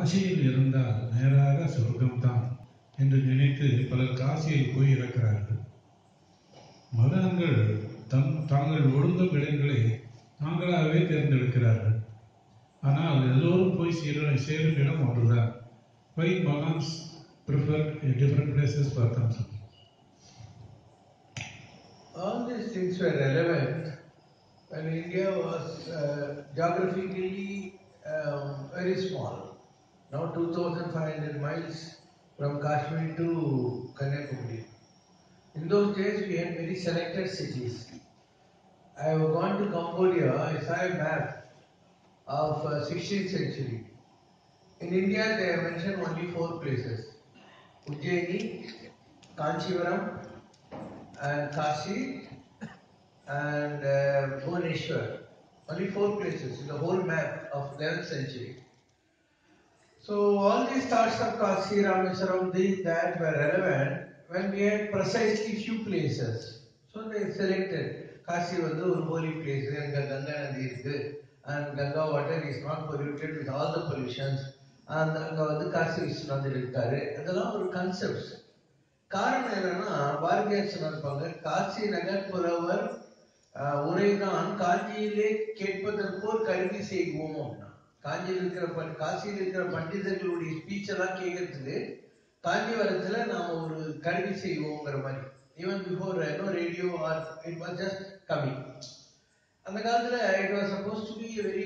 காசியில் இருந்தால் நேராக சொர்க்கம்தான் என்று நினைத்து பலர் காசியில் போய் இறக்கிறார்கள் மகான்கள் தம் தாங்கள் ஒழுங்கும் இடங்களை தாங்களாகவே தேர்ந்தெடுக்கிறார்கள் ஆனால் எல்லோரும் போய் சேர சேரும் இடம் ஒன்றுதான் வை மகான்ஸ் prefer different places for themselves All these things were relevant when India was uh, geographically um, very small. Now 2,500 miles from Kashmir to Kanyakumari. In those days, we had very selected cities. I have gone to Cambodia, I saw a map of uh, 16th century. In India, they have mentioned only four places Ujjaini, Kanchivaram, and Kashi, and uh, Bhubaneswar. Only four places in the whole map of 11th century. So all these thoughts of Kashi, Rameswaram, this, that were relevant when we had precisely few places. So they selected. Kashi வந்து ஒரு holy place அங்க கங்கா நதி இருக்கு and Ganga water is not polluted with all the pollutions and அங்க வந்து காசி விஸ்வநாதர் இருக்காரு அதெல்லாம் ஒரு கன்செப்ட்ஸ் காரணம் என்னன்னா பாரதியார் சொன்னாங்க காசி நகர் புலவர் ஆஹ், உரைதான் காஞ்சியிலே கேட்பதற்கோர் கல்வி செய்வோம் அப்படின்னா காஞ்சியில் இருக்கிற பண் காசியில் இருக்கிற பண்டிதர்களுடைய ஸ்பீச் எல்லாம் கேட்கறதுக்கு காஞ்சிபுரத்துல நாம ஒரு கல்வி செய்வோங்கிற மாதிரி even before no radio or it was just coming அந்த காலத்துல it was suppose to be very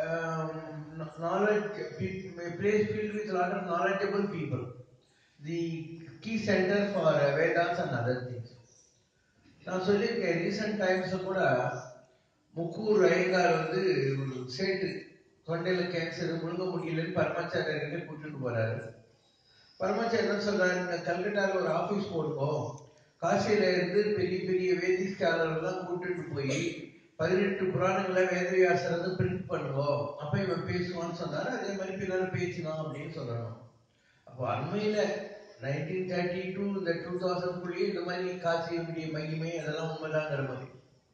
knowledge place filled with lot of knowledgeable people the key centre for Vedas and other things நான் சொல்லியிருக்கேன் ரீசெண்ட் டைம்ஸ்ல கூட முக்கூர் ஐயங்கார் வந்து ஒரு சேட்டு தொண்டையில cancer முழுங்க முடியலன்னு பரமாச்சாரியர்கிட்ட கூட்டிட்டு போறாரு பரமாச்சாரியர் என்ன சொல்றாரு இந்த கல்கட்டால ஒரு ஆபீஸ் போடுங்க காசியில இருந்து பெரிய பெரிய வேதிஸ்காரர்கள்லாம் கூட்டிட்டு போய் பதினெட்டு புராணங்களை வேதவியாசர் வந்து பிரிண்ட் பண்ணுவோம் அப்ப இவன் பேசுவான்னு சொன்னாரு அதே மாதிரி பின்னால பேசினான் அப்படின்னு சொல்லணும் அப்போ அண்மையில நைன்டீன் தேர்ட்டி டூ இந்த டூ தௌசண்ட்குள்ளேயே இந்த மாதிரி காசியினுடைய மகிமை அதெல்லாம் உண்மைதாங்கிற மாதிரி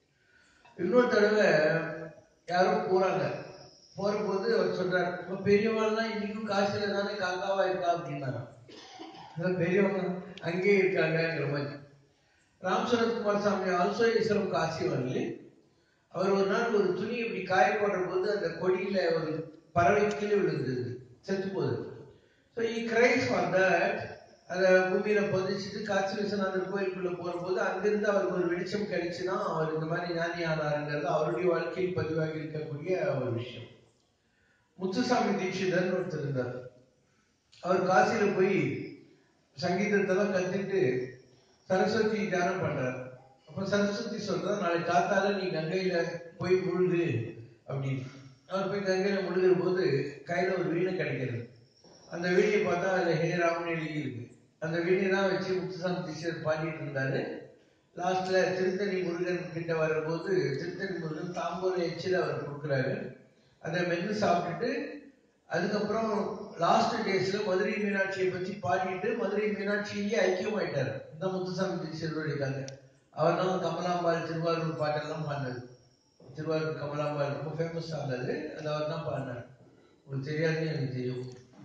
இன்னொரு தடவை யாரோ போறாங்க போறபோது அவர் சொல்றாரு இப்ப பெரியவங்கலாம் இன்னைக்கும் காசியில தானே காக்காவா இருக்கா அப்படின்னாரு அதான் பெரியவங்க அங்கேயே இருக்காங்கங்கிற மாதிரி ராம் சரத்குமார் சாமி ஆல்சோ இஸ்ரம் காசி வரல அவர் ஒரு நாள் ஒரு துணி இப்படி காய போடுற போது அந்த கொடியில ஒரு பறவை கீழே விழுந்தது செத்து போகுது so he cries for that அதை பூமியில புதைச்சிட்டு காட்சி விஸ்வநாதர் கோயிலுக்குள்ள போகும்போது அங்கிருந்து அவருக்கு ஒரு வெளிச்சம் கிடைச்சுன்னா அவர் இந்த மாதிரி ஞானி ஆனாருங்கிறது அவருடைய வாழ்க்கையில் பதிவாகி இருக்கக்கூடிய ஒரு விஷயம் முத்துசாமி தீட்சிதர்னு ஒருத்தர் இருந்தார் அவர் காசியில போய் சங்கீதத்தெல்லாம் கத்துட்டு சரஸ்வதி தியானம் பண்றார் அப்ப சரஸ்வதி சொல்றா நாளை காத்தால நீ கங்கையில போய் முழுகு அப்படின்னு அவர் போய் கங்கையில முழுகிற போது கையில ஒரு வீணை கிடைக்கிறது அந்த வீணையை பார்த்தா அதுல ஹே ராமன் எழுதி இருக்கு அந்த வீணை தான் வச்சு முத்துசாமி டீச்சர் பாடிட்டு இருந்தாரு லாஸ்ட்ல திருத்தணி முருகன் கிட்ட வரும்போது திருத்தணி முருகன் தாம்பூல எச்சில் அவர் கொடுக்குறாரு அதை மென்னு சாப்பிட்டுட்டு அதுக்கப்புறம் லாஸ்ட் டேஸ்ல மதுரை மீனாட்சியை பத்தி பாடிட்டு மதுரை மீனாட்சியிலேயே ஐக்கியமாயிட்டாரு இந்த முத்துசாமி தீட்சிதருடைய கதை அவர் தான் கமலாம்பாள் திருவாரூர் பாட்டெல்லாம் பாடினது திருவாரூர் கமலாம்பாள் ரொம்ப ஃபேமஸ் ஆனது அது அவர் தான் பாடினார் உங்களுக்கு தெரியாதுன்னு எனக்கு தெரியும்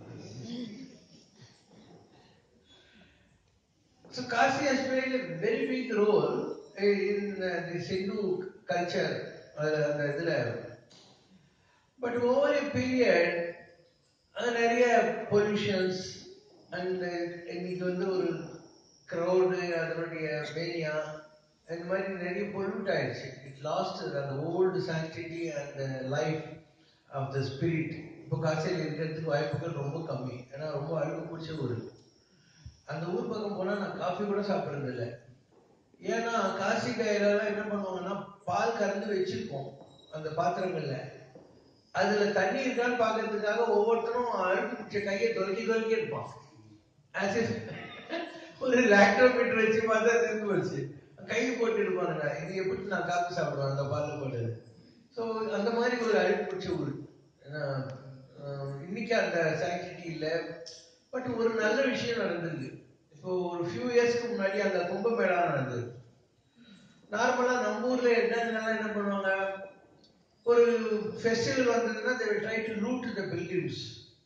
So Kashi has played a very big role in uh, this Hindu culture. Uh, அந்த இதுல பட் ஓவர் எ பீரியட் நிறைய பொல்யூஷன்ஸ் அண்ட் இன்னைக்கு வந்து ஒரு க்ரௌடு அதனுடைய மேனியா இந்த மாதிரி நிறைய பொல்யூட் ஆயிடுச்சு இட் லாஸ்ட் அந்த old sanctity and life of the spirit இப்போ காசியில் இருக்கிறதுக்கு வாய்ப்புகள் ரொம்ப கம்மி ஏன்னா ரொம்ப அழுக்கு பிடிச்ச ஊர் அந்த ஊர் பக்கம் போனா நான் காஃபி கூட சாப்பிடுறது இல்லை ஏன்னா காசி கையிலலாம் என்ன பண்ணுவாங்கன்னா பால் கறந்து வச்சிருப்போம் அந்த பாத்திரங்கள்ல அதுல தண்ணி இருக்கான்னு பாக்குறதுக்காக ஒவ்வொருத்தரும் அழுக்கு பிடிச்ச கையை தொலைக்கி தொலைக்கி இருப்பான் As if ஒரு லாக்டோமீட்டர் வச்சு பார்த்தா தெரிஞ்சு போச்சு கையை போட்டு இருப்பானுங்க இது எப்படி நான் காப்பி சாப்பிடுவேன் அந்த பால் போட்டது ஸோ அந்த மாதிரி ஒரு அழுக்கு பிடிச்ச ஊர் ஏன்னா, ஆஹ், இன்னைக்கு அந்த சாங்கிட்டி இல்லை பட் ஒரு நல்ல விஷயம் நடந்திருக்கு இப்போ ஒரு ஃபியூ இயர்ஸ்க்கு முன்னாடி அந்த கும்பமேளா நடந்தது நார்மலா நம்ம ஊர்ல என்னென்னலாம் என்ன பண்ணுவாங்க ஒரு ஃபெஸ்டிவல் வந்ததுன்னா they will try to loot the pilgrims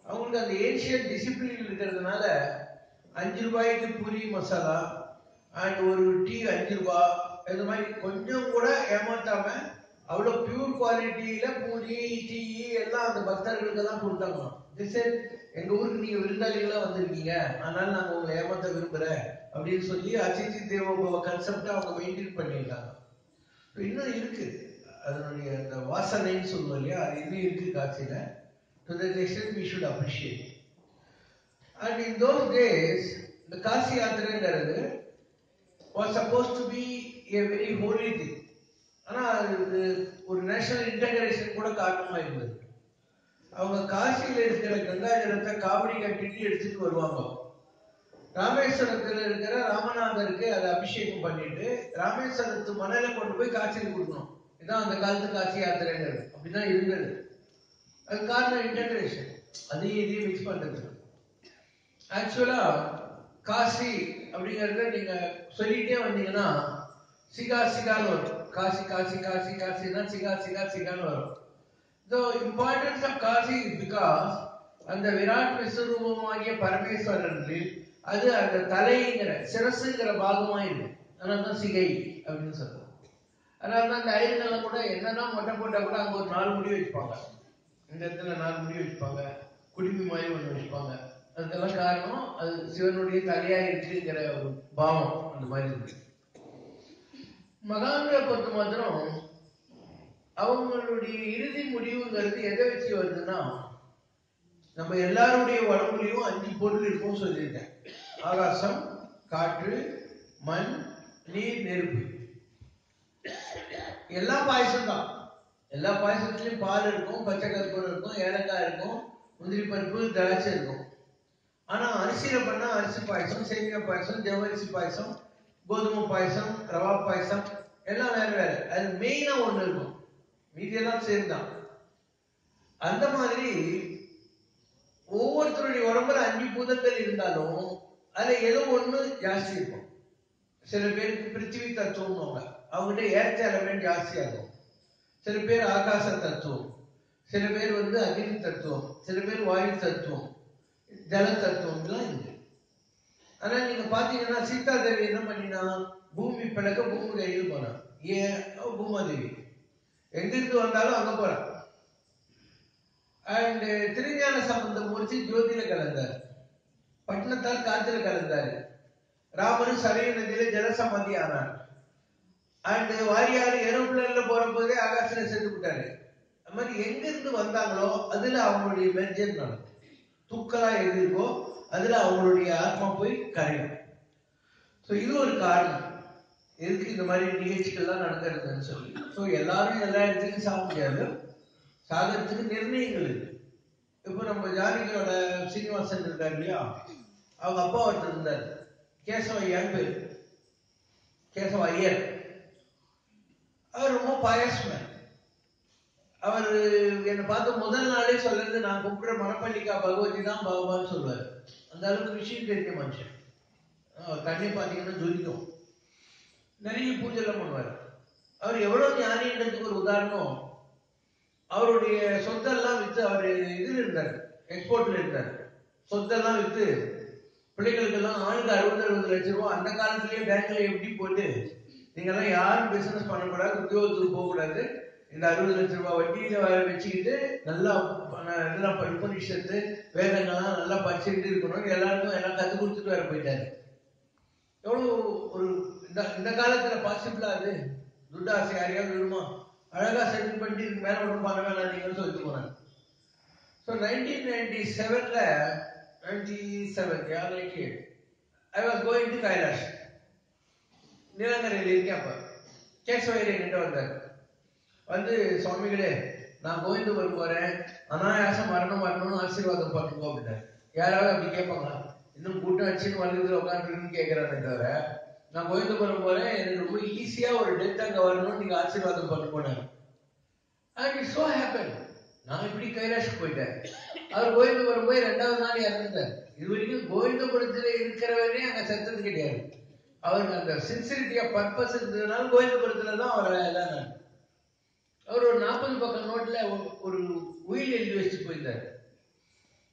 அவங்களுக்கு அந்த ஏஷியன் டிசிப்ளின் இருக்கிறதுனால அஞ்சு ரூபாய்க்கு பூரி மசாலா அண்ட் ஒரு டீ அஞ்சு ரூபாய் இந்த மாதிரி கொஞ்சம் கூட ஏமாத்தாம அவ்வளோ பியூர் குவாலிட்டியில பூரி டீ எல்லாம் அந்த பக்தர்களுக்கு தான் கொடுத்தாங்களாம் They said, எங்க ஊருக்கு நீங்க விருந்தாளிகளா வந்திருக்கீங்க அதனால நாங்க உங்களை ஏமாத்த விரும்புறேன் அப்படின்னு சொல்லி அதிதி தேவ கன்செப்டை அவங்க மெயின்டைன் பண்ணியிருக்காங்க இப்ப இன்னும் இருக்கு அதனுடைய அந்த வாசனைன்னு சொல்லுவோம் இல்லையா அது இன்னும் இருக்கு காட்சியில to that extent we should appreciate and in those days இந்த காசி யாத்திரைங்கிறது was suppose to be a very holy thing ஆனா அது ஒரு நேஷனல் இன்டகிரேஷன் கூட காரணமா இருந்தது அவங்க காசியில இருக்கிற கங்கா ஜலத்தை காவடி கட்டிட்டு எடுத்துட்டு வருவாங்க ராமேஸ்வரத்துல இருக்கிற ராமநாதருக்கு அதை அபிஷேகம் பண்ணிட்டு ராமேஸ்வரத்து மணலை கொண்டு போய் காசியில் கொடுக்கணும் இதான் அந்த காலத்து காசி யாத்திரைங்கிறது அப்படிதான் இருந்தது அது காரணம் இன்டகிரேஷன் அதையும் இதையும் மிக்ஸ் பண்றது ஆக்சுவலா காசி அப்படிங்கறத நீங்க சொல்லிட்டே வந்தீங்கன்னா சிகா சிகான்னு வரும் காசி காசி காசி காசினா சிகா சிகா சிகான்னு வரும் The importance of Kasi is because அந்த விராட் விஸ்வரூபமாகிய பரமேஸ்வரனில் அது அந்த தலைங்கிற சிரசுங்கிற பாகமா இருக்கு அதனால தான் சிகை அப்படின்னு சொல்றோம் அதனால தான் அந்த ஐயர்களை கூட என்னதான் மொட்டை போட்டா கூட அங்க ஒரு நாலு முடி வச்சுப்பாங்க இந்த இடத்துல நாலு முடி வச்சுப்பாங்க குடுமி மாதிரி ஒண்ணு வச்சுப்பாங்க அதுக்கெல்லாம் காரணம் அது சிவனுடைய தலையா இருக்குங்கிற ஒரு பாவம் அந்த மாதிரி இருக்கு மகான்களை பொறுத்த மாத்திரம் அவங்களுடைய இறுதி முடிவுங்கிறது எதை வச்சு வருதுன்னா நம்ம எல்லாருடைய உடம்புலயும் அஞ்சு பொருள் இருக்கும் சொல்லியிருக்கேன் ஆகாசம் காற்று மண் நீர் நெருப்பு எல்லா பாயசம் தான் எல்லா பாயசத்துலயும் பால் இருக்கும் பச்சை கற்பூரம் இருக்கும் ஏலக்காய் இருக்கும் முந்திரி பருப்பு திராட்சை இருக்கும் ஆனா அரிசியில பண்ணா அரிசி பாயசம் சேமியா பாயசம் ஜவ்வரிசி பாயசம் கோதுமை பாயசம் ரவா பாயசம் எல்லாம் வேற வேற அது மெயினா ஒண்ணு இருக்கும் மீதியெல்லாம் சேர்ந்தான் அந்த மாதிரி ஒவ்வொருத்தருடைய உடம்புல அஞ்சு பூதங்கள் இருந்தாலும் அதுல ஏதோ ஒண்ணு ஜாஸ்தி இருக்கும் சில பேருக்கு பிருத்திவி தத்துவம்னுவாங்க அவங்ககிட்ட ஏர்த்த எலமெண்ட் ஜாஸ்தியா இருக்கும் சில பேர் ஆகாச தத்துவம் சில பேர் வந்து அக்னி தத்துவம் சில பேர் வாயு தத்துவம் ஜல தத்துவம் எல்லாம் இருக்கு ஆனா நீங்க பாத்தீங்கன்னா சீதா தேவி என்ன பண்ணினா பூமி பிளக்க பூமி கையில் போனா ஏன் அவ பூமாதேவி எங்கிருந்து வந்தாலும் அங்க போறான் அண்ட் திருஞான சம்பந்த மூர்த்தி ஜோதியில கலந்தார் பட்டினத்தால் காத்துல கலந்தாரு ராமரும் சரையு நதியில ஜலசமாதி ஆனார் அண்ட் வாரியார் ஏரோப்ளேன்ல போற போதே ஆகாசில சென்று விட்டாரு அது மாதிரி எங்க இருந்து வந்தாங்களோ அதுல அவங்களுடைய மெர்ஜன் நடக்கும் தூக்கலா எது இருக்கோ அதுல அவங்களுடைய ஆத்மா போய் கரையும் ஸோ இது ஒரு காரணம் எதுக்கு இந்த மாதிரி நிகழ்ச்சிகள்லாம் நடக்கிறதுன்னு சொல்லி ஸோ எல்லாரும் எல்லா இடத்துக்கும் சாக முடியாது சாகிறதுக்கு நிர்ணயங்கள் இருக்கு இப்போ நம்ம ஜானகியோட சீனிவாசன் இருக்காரு இல்லையா அவங்க அப்பா ஒருத்தர் இருந்தார் கேசவ ஐயான்னு பேர் கேசவ ஐயர் அவர் ரொம்ப பாயஸ்மேன் அவர் என்னை பார்த்து முதல் நாளே சொல்றது நான் கும்பிடுற மணப்பள்ளிக்கா பகவதி தான் பகவான் சொல்லுவார் அந்த அளவுக்கு விஷயம் தெரிஞ்ச மனுஷன் அவர் கண்ணை பார்த்தீங்கன்னா ஜொலிக்கும் நிறைய பூஜைலாம் பண்ணுவார் அவர் எவ்வளவு ஞானின்றதுக்கு ஒரு உதாரணம் அவருடைய சொத்தெல்லாம் வித்து அவர் இதுல இருந்தார் எக்ஸ்போர்ட்ல இருந்தார் சொத்தெல்லாம் வித்து பிள்ளைகளுக்கெல்லாம் ஆளுக்கு அறுபது அறுபது லட்சம் ரூபாய் அந்த காலத்திலேயே பேங்க்ல எப்படி போட்டு நீங்கெல்லாம் யாரும் பிசினஸ் பண்ணக்கூடாது உத்தியோகத்துக்கு போகக்கூடாது இந்த அறுபது லட்சம் ரூபாய் வட்டியில வர வச்சுக்கிட்டு நல்லா பண- இதெல்லாம் உபனிஷத்து வேதங்கள்லாம் நல்லா படிச்சுட்டு இருக்கணும் எல்லாருக்கும் எல்லாம் கத்து கொடுத்துட்டு வர போயிட்டாரு எவ்வளவு ஒரு இந்த இந்த காலத்துல பாசிபிளா அது துட்டாசை யாரையாவது விடுமா அழகா செட்டில் பண்ணிட்டு இதுக்கு மேல ஒன்றும் பண்ண வேணாம் நீங்கன்னு சொல்லிட்டு போனாங்க ஸோ நைன்டீன் நைன்டி செவன்ல நைன்டி செவன் யாருக்கு I was going to Kailash நீலங்கரையில் இருக்கேன் அப்ப கேசவயில கிட்ட வந்தார் வந்து சுவாமிகளே நான் கோவிந்தபுரம் போறேன் அனாயாசம் மரணம் வரணும்னு ஆசீர்வாதம் பண்ணுங்க அப்படின்னாரு யாராவது அப்படி கேட்பாங்களா இன்னும் கூட்டம் வச்சுன்னு வந்ததுல உட்காந்துருக்குன்னு கேட்கறானே தவிர நான் கோவிந்தபுரம் போறேன் எனக்கு ரொம்ப ஈஸியா ஒரு டெத் அங்க வரணும்னு நீங்க ஆசீர்வாதம் பண்ண போனாங்க அண்ட் இட் சோ ஹேப்பன் நான் இப்படி கைலாஷுக்கு போயிட்டேன் அவர் கோவிந்தபுரம் போய் ரெண்டாவது நாள் இறந்துட்டார் இது வரைக்கும் கோவிந்தபுரத்துல இருக்கிறவரே அங்க செத்தது கிடையாது அவருக்கு அந்த சின்சிரிட்டி ஆஃப் பர்பஸ் இருந்ததுனால கோவிந்தபுரத்துல தான் அவர் இதானார் அவர் ஒரு நாற்பது பக்கம் நோட்ல ஒரு- ஒரு உயில் எழுதி வச்சுட்டு போயிருந்தார்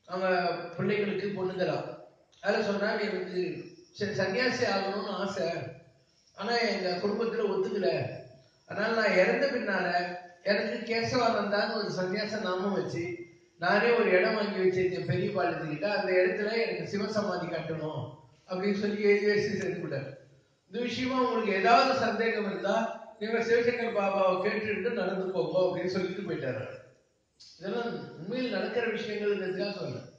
அவங்க பிள்ளைகளுக்கு பொண்ணுங்களாம் அதில் சொன்னாங்க எனக்கு சரி சன்னியாசி ஆகணும்னு ஆசை ஆனா எங்க குடும்பத்துல ஒத்துக்கல அதனால நான் இறந்த பின்னால எனக்கு கேசவானந்தான்னு ஒரு சன்னியாச நாமம் வச்சு நானே ஒரு இடம் வாங்கி வச்சிருக்கேன் பெரிய பாலத்துக்கிட்ட அந்த இடத்துல எனக்கு சிவசமாதி கட்டணும் அப்படின்னு சொல்லி எழுதி வச்சு செஞ்சுவிட்டார் இந்த விஷயமா உங்களுக்கு ஏதாவது சந்தேகம் இருந்தா நீங்க சிவசங்கர் பாபாவை கேட்டுட்டு நடந்து போங்க அப்படின்னு சொல்லிட்டு போயிட்டாரு இதெல்லாம் உண்மையில் நடக்கிற விஷயங்கள்ங்கிறதுக்காக சொன்னேன்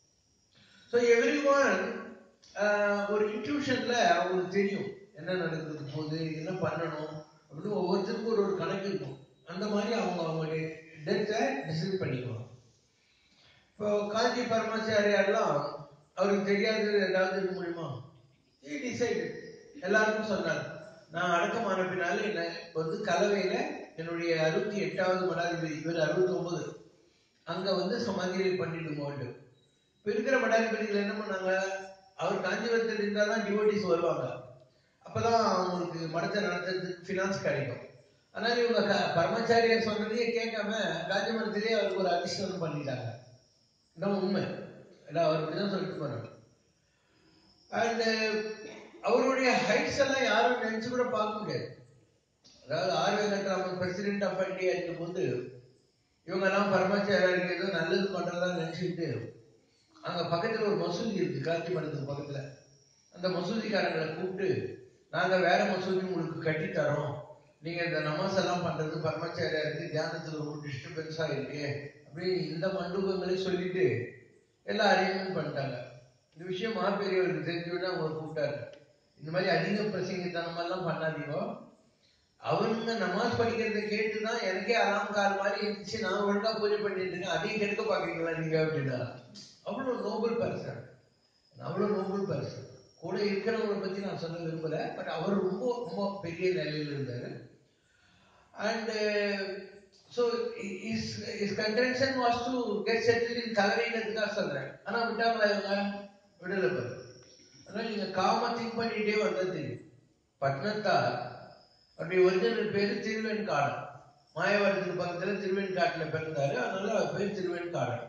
ஸோ எவ்ரி ஒன் ஒரு இன்ட்யூஷன்ல அவங்களுக்கு தெரியும் என்ன நடக்குது போகுது என்ன பண்ணணும் அப்படின்னு ஒவ்வொருத்தருக்கும் ஒரு ஒரு கணக்கு இருக்கும் அந்த மாதிரி அவங்க அவங்களுடைய டெத்தை டிசைட் பண்ணிக்குவாங்க இப்போ காஞ்சி பரமாச்சாரியார்லாம் அவருக்கு தெரியாதது ஏதாவது இருக்க முடியுமா டிசைடு எல்லாருக்கும் சொன்னார் நான் அடக்கமான பின்னால என்ன இப்ப வந்து கலவையில என்னுடைய அறுபத்தி எட்டாவது மடாதிபதி இவர் அறுபத்தி ஒன்பது அங்க வந்து சமாதியை பண்ணிடுங்க வேண்டும் இப்ப இருக்கிற மடாதிபதிகள் என்ன பண்ணாங்க அவர் காஞ்சிபுரத்தில் இருந்தால் தான் டிவோட்டிஸ் வருவாங்க அப்பதான் அவங்களுக்கு மடத்தை நடத்துறதுக்கு ஃபினான்ஸ் கிடைக்கும் அதனால இவங்க க- பரமாச்சாரியார் சொன்னதையே கேட்காம காஞ்சிபுரத்திலேயே அவருக்கு ஒரு அதிர்ஷ்டம் பண்ணிட்டாங்க இதான் உண்மை இல்லை அவர் இப்படிதான் சொல்லிட்டு போறாங்க அண்ட் அவருடைய ஹைட்ஸ் எல்லாம் யாரும் நினைச்சு கூட பார்க்க முடியாது அதாவது R Venkataraman president of India இருக்கும்போது இவங்க எல்லாம் பரமாச்சாரியாருக்கு ஏதோ நல்லது பண்றதா நினைச்சுட்டு அங்க பக்கத்துல ஒரு மசூதி இருக்கு காந்தி மடத்துக்கு பக்கத்துல அந்த மசூதிக்காரங்களை கூப்பிட்டு நாங்க வேற மசூதி உங்களுக்கு கட்டி தரோம் நீங்க இந்த நமாஸ் எல்லாம் பண்றது பரமாச்சாரியாருக்கு தியானத்துல ரொம்ப டிஸ்டர்பன்ஸா இருக்கு அப்படி இந்த மண்டபங்களை சொல்லிட்டு எல்லாம் அரேஞ்ச்மெண்ட் பண்ணிட்டாங்க இந்த விஷயம் மகாபெரியவருக்கு தெரிஞ்சுவிட்டு அவங்க கூப்பிட்டாரு இந்த மாதிரி அதிக பிரசங்கத்தனம் எல்லாம் பண்ணாதீங்க அவங்க நமாஸ் படிக்கிறத கேட்டுதான் எனக்கே அலாம் கால் மாதிரி இருந்துச்சு நான் ஒழுங்கா பூஜை பண்ணிட்டு இருக்கேன் அதையும் கெடுக்க பாக்குறீங்களா நீங்க அப்படின்னா அவ்வளவு நோபல் பர்சன் அவ்வளவு நோபல் பர்சன் கூட இருக்கிறவங்களை பத்தி நான் சொல்ல விரும்பல பட் அவர் ரொம்ப ரொம்ப பெரிய நிலையில இருந்தாரு and so is is contention was to get settle in கலரிங்கிறதுக்காக சொல்றேன் ஆனா விட்டாங்களா இவங்க விடல பாரு அதனால நீங்க காம திங்க் பண்ணிட்டே வந்தா தெரியும் பட்னத்தார் அப்படி ஒரிஜினல் பேரு திருவெண்காடன் மாயவரத்துக்கு பக்கத்துல திருவெண்காட்டுல பிறந்தாரு அதனால அவர் பேர் திருவெண்காடன்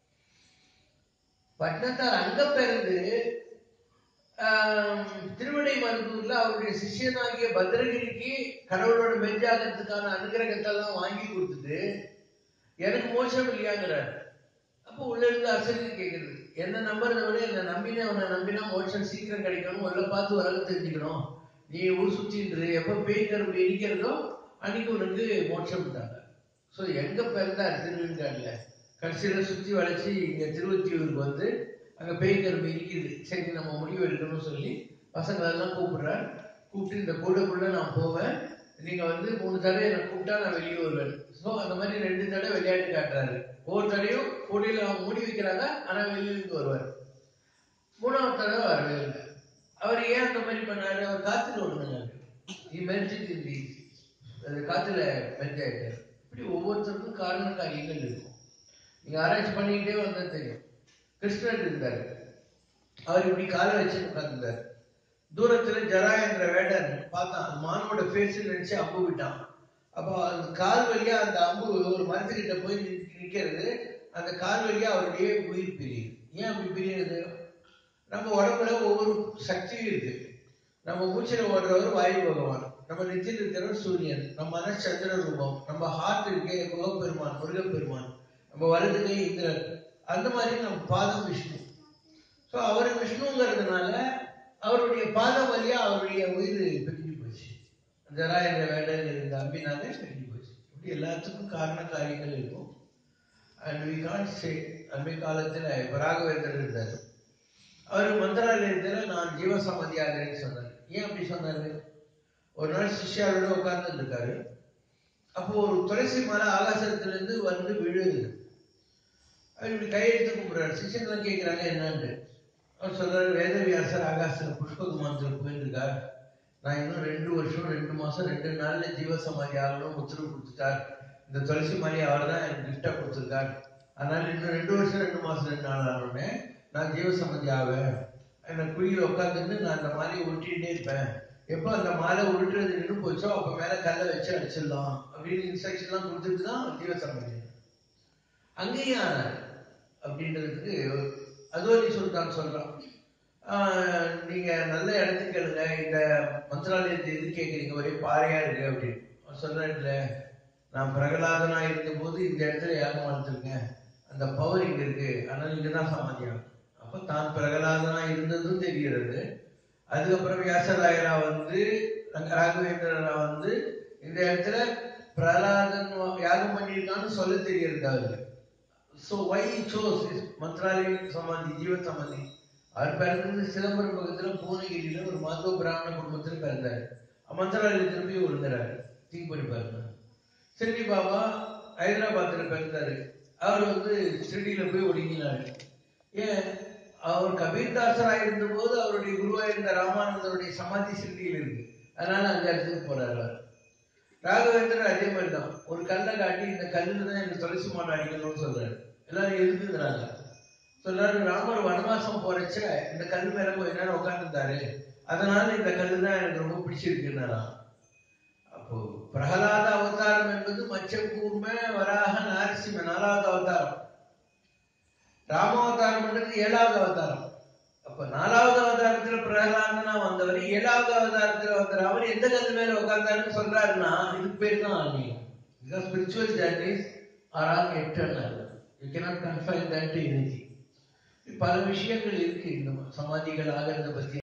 பட்னத்தார் அங்க பிறந்து ஆம், திருவிடை மருதூர்ல அவருடைய சிஷ்யனாகிய பத்ரகிரிக்கு கடவுளோட மெஞ்சாகிறதுக்கான அனுகிரகத்தெல்லாம் வாங்கி கொடுத்துட்டு எனக்கு மோசம் இல்லையாங்கிறார் அப்போ உள்ள இருந்து அசதி கேட்குறது என்ன நம்புறதை விட என்ன நம்பினே அவனை நம்பினா மோட்சம் சீக்கிரம் கிடைக்கணும் உள்ள பார்த்து உலகம் தெரிஞ்சுக்கணும் நீ ஊர் சுத்தின்று எப்போ பேய் கரும்பு இருக்கிறதோ அன்னைக்கு உனக்கு மோட்சம் விட்டாங்க ஸோ எங்க பிறந்தார் திருவெண்காடுல கடைசியில சுத்தி வளைச்சு இங்க திருவத்தியூருக்கு வந்து அங்க பேய் கரும்பு இருக்குது சரி நம்ம முடிவு எடுக்கணும்னு சொல்லி பசங்களை எல்லாம் கூப்பிடுறார் கூப்பிட்டு இந்த கூடக்குள்ள நான் போவேன் நீங்க வந்து மூணு தடவை என்னை கூப்பிட்டா நான் வெளியே வருவேன் ஸோ அந்த மாதிரி ரெண்டு தடவை விளையாட்டு காட்டுறாரு ஒவ்வொரு தடையும் கூடையில அவங்க மூடி வைக்கிறாங்க ஆனா வெளியில இருந்து வருவார் மூணாவது தடவை வரவே இல்லை அவர் ஏன் அந்த மாதிரி பண்ணாரு அவர் காத்துல விடுனாரு நீ மெரிச்சிட்டு இருந்தி அது காத்துல மெரிஞ்சாயிட்டார் இப்படி ஒவ்வொருத்தருக்கும் காரண காரியங்கள் இருக்கும் நீங்க ஆராய்ச்சி பண்ணிக்கிட்டே வந்தா தெரியும் கிருஷ்ணர் இருந்தாரு அவர் இப்படி காலை வச்சு உட்கார்ந்தார் தூரத்துல ஜரா என்ற வேடன் பார்த்தான் அந்த மானோட ஃபேஸ் நினைச்சு அம்பு விட்டான் அப்போ அந்த கால் வழியா அந்த அம்பு ஒரு மரத்துக்கிட்ட போய் நிக்க- நிக்கிறது அந்த கால் வழியா அவருடைய உயிர் பிரியுது ஏன் அப்படி பிரியுது நம்ம உடம்புல ஒவ்வொரு சக்தியும் இருக்கு நம்ம மூச்சில ஓடுறவர் வாயு பகவான் நம்ம நெத்தியில் இருக்கிறவர் சூரியன் நம்ம மன சந்திர ரூபம் நம்ம ஹார்ட் இருக்கே முகப்பெருமான் முருகப்பெருமான் நம்ம வலது கை இந்திரன் அந்த மாதிரி நம்ம பாதம் விஷ்ணு ஸோ அவர் விஷ்ணுங்கிறதுனால அவருடைய பாதம் வழியா அவருடைய உயிர் பிரிஞ்சு போச்சு ஜரா என்ற வேடன் இருந்த அம்பினாலே பிரிஞ்சு போச்சு இப்படி எல்லாத்துக்கும் காரண காரியங்கள் இருக்கும் அண்ட் வி கான் சே அண்மை காலத்துல இப்ப ராகவேந்தர் இருந்தார் அவர் மந்திராலயத்துல நான் ஜீவசமாதியாகிறேன்னு சொன்னார் ஏன் அப்படி சொன்னாரு ஒரு நாள் சிஷ்யாரோட உட்கார்ந்து இருக்காரு அப்போ ஒரு துளசி மலை ஆகாசத்துல இருந்து வந்து விழுது அவர் இப்படி கையெழுத்து கும்பிடுறாரு சிஷ்யன்லாம் கேட்கிறாங்க என்னன்னு அவர் சொல்றாரு வேதவியாசர் ஆகாசத்துல புஷ்பகுமாரத்தில் போயிருக்கார் நான் இன்னும் ரெண்டு வருஷம் ரெண்டு மாசம் ரெண்டு நாள்ல ஜீவசமாதி ஆகணும் உத்தரவு கொடுத்துட்டார் இந்த துளசி மாலை அவர் தான் எனக்கு கிஃப்டா கொடுத்துருக்கார் அதனால இன்னும் ரெண்டு வருஷம் ரெண்டு மாசம் ரெண்டு நாள் ஆனோடனே நான் ஜீவசமாதி ஆவேன் என்ன குழியில் உட்காந்துட்டு நான் அந்த மாலையை உருட்டிகிட்டே இருப்பேன் எப்போ அந்த மாலை உருட்டுறது நின்று போச்சோ அப்போ மேல கல்லை வச்சு அடிச்சிடலாம் அப்படின்னு இன்ஸ்ட்ரக்ஷன்லாம் கொடுத்துட்டு தான் ஜீவசமாதி அங்கேயும் ஆனார் அப்படின்றதுக்கு அதோனி சுல்தான் சொல்றான் ஆஹ் நீங்க நல்ல இடத்துக்கு கேளுங்க இந்த மந்திராலயத்தை எது கேட்குறீங்க ஒரே பாறையா இருக்கு அப்படின்னு அவன் சொல்றேன் இல்ல நான் பிரகலாதனா இருந்த போது இந்த இடத்துல யாரும் வளர்த்துருக்கேன் அந்த பவர் இங்க இருக்கு அதனால இங்கதான் சமாதியாகும் அப்ப தான் பிரகலாதனா இருந்ததும் தெரிகிறது அதுக்கப்புறம் வியாசராயரா வந்து ரங்க- ராகவேந்திரரா வந்து இந்த இடத்துல பிரகலாதன் யாகம் பண்ணியிருக்கான்னு சொல்ல தெரிகிறது அவருக்கு ஸோ வை சோஸ் மந்த்ராலய சமாதி ஜீவ சமாதி அவர் பிறந்தது சிதம்பரம் பக்கத்துல பூனகிரியில ஒரு மாதவ பிராமண குடும்பத்துல பிறந்தாரு மந்திராலயத்துல போய் விழுந்துறாரு திங்க் பண்ணி பாருங்க சிறுடி பாபா ஹைதராபாத்ல பிறந்தாரு அவர் வந்து ஷிரடியில போய் ஒடுங்கினாரு ஏன் அவர் கபீர்தாசரா இருந்தபோது அவருடைய குருவா இருந்த ராமானந்தருடைய சமாதி ஷிரடியில் இருக்கு அதனால அந்த இடத்துக்கு போறாரு அவர் ராகவேந்திரர் அதே மாதிரி தான் ஒரு கல்லை காட்டி இந்த கல்லுல தான் எனக்கு துளசி மாலை அடிக்கணும்னு சொல்றாரு எல்லாரும் எதுக்குங்கிறாங்க சொல்றாரு ராமர் வனவாசம் போறச்ச இந்த கல் மேல கொஞ்ச நேரம் உட்காந்துருந்தாரு அதனால இந்த கல்லு தான் எனக்கு ரொம்ப பிடிச்சிருக்குன்னாராம் அப்போ பிரகலாத அவதாரம் என்பது மச்சம் கூர்ம வராக நாரசிம்ம நாலாவது அவதாரம் ராமாவதாரம்ன்றது ஏழாவது அவதாரம் அப்ப நாலாவது அவதாரத்துல பிரகலாதனா வந்தவர் ஏழாவது அவதாரத்துல வந்த அவர் எந்த கல் மேல உட்கார்ந்தாருன்னு சொல்றாருன்னா இதுக்கு பேர் தான் ஆன்மீகம் because spiritual journeys are all eternal you cannot confine that to any பல விஷயங்கள் இருக்கு இந்த சமாதிகள் ஆகிறத பத்தி